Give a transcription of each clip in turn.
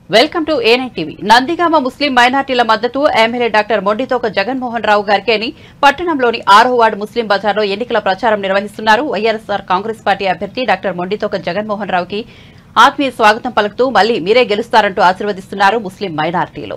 Welcome to ANI TV Nandigama ముస్లిం మైనార్టీల మద్దతు ఎమ్మెల్యే డాక్టర్ మొండితోక జగన్మోహన్ రావు గారికి అని పట్టణంలోని ఆరో వార్డు ముస్లిం బజార్లో ఎన్నికల ప్రచారం నిర్వహిస్తున్నారు వైఎస్ఆర్ కాంగ్రెస్ పార్టీ అభ్యర్థి డాక్టర్ మొండితోక జగన్మోహన్ రావుకి ఆత్మీయ స్వాగతం పలుకుతూ మళ్లీ మీరే గెలుస్తారంటూ ఆశీర్వదిస్తున్నారు ముస్లిం మైనార్టీలు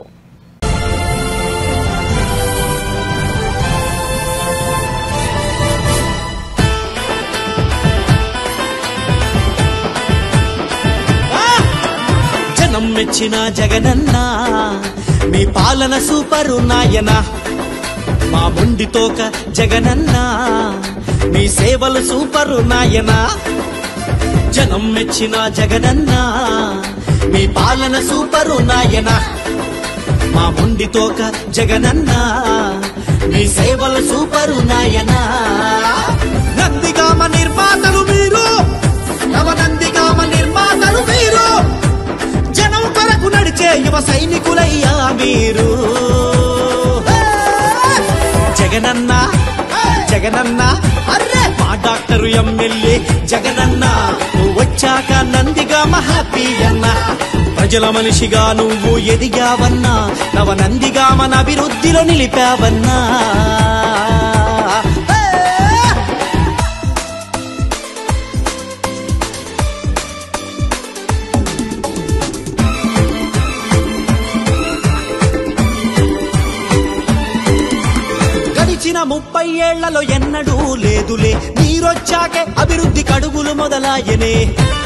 జనం మెచ్చిన జగనన్న మీ పాలన సూపరు నాయన మా మొండి తోక జగనన్న మీ సేవలు సూపరు నాయన జనం మెచ్చిన జగనన్న మీ పాలన సూపరు నాయన మా మొండి తోక జగనన్న మీ సేవలు సూపరు నాయన నందిగామ నిర్మాతలు మీరు నవ నందిగామ నిర్మాతలు మీరు జనం కొరకు నడిచే యువ సైనికులయ్యా మీరు జగనన్న జగనన్న అర్రే మా డాక్టరు ఎమ్మెల్యే జగనన్న నువ్వు వచ్చాక నందిగా హ్యాపీ అన్న ప్రజల మనిషిగా నువ్వు ఎదిగావన్నా నవ నందిగా మన అభివృద్ధిలో నిలిపావన్నా గడిచిన ముప్పై ఏళ్లలో ఎన్నడూ లేదులే నీరొచ్చాకే అభివృద్ధి కడుగులు మొదలాయనే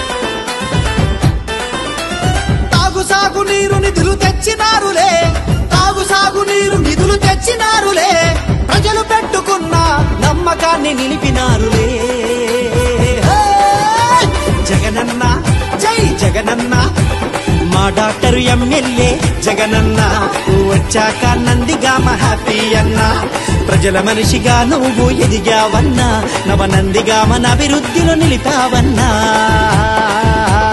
తాగు సాగు నీరు నిధులు తెచ్చినారులే తాగు సాగు నీరు నిధులు తెచ్చినారులే ప్రజలు పెట్టుకున్న నమ్మకాన్ని నిలిపినారులే హే! జగనన్న జై జగనన్న మా డాక్టర్ ఎమ్మెల్యే జగనన్న నువ్వు వచ్చాక నందిగా మా హ్యాపీ అన్న ప్రజల మనిషిగా నువ్వు ఎదిగావన్నా నవ నందిగా మన అభివృద్ధిలో నిలిపావన్నా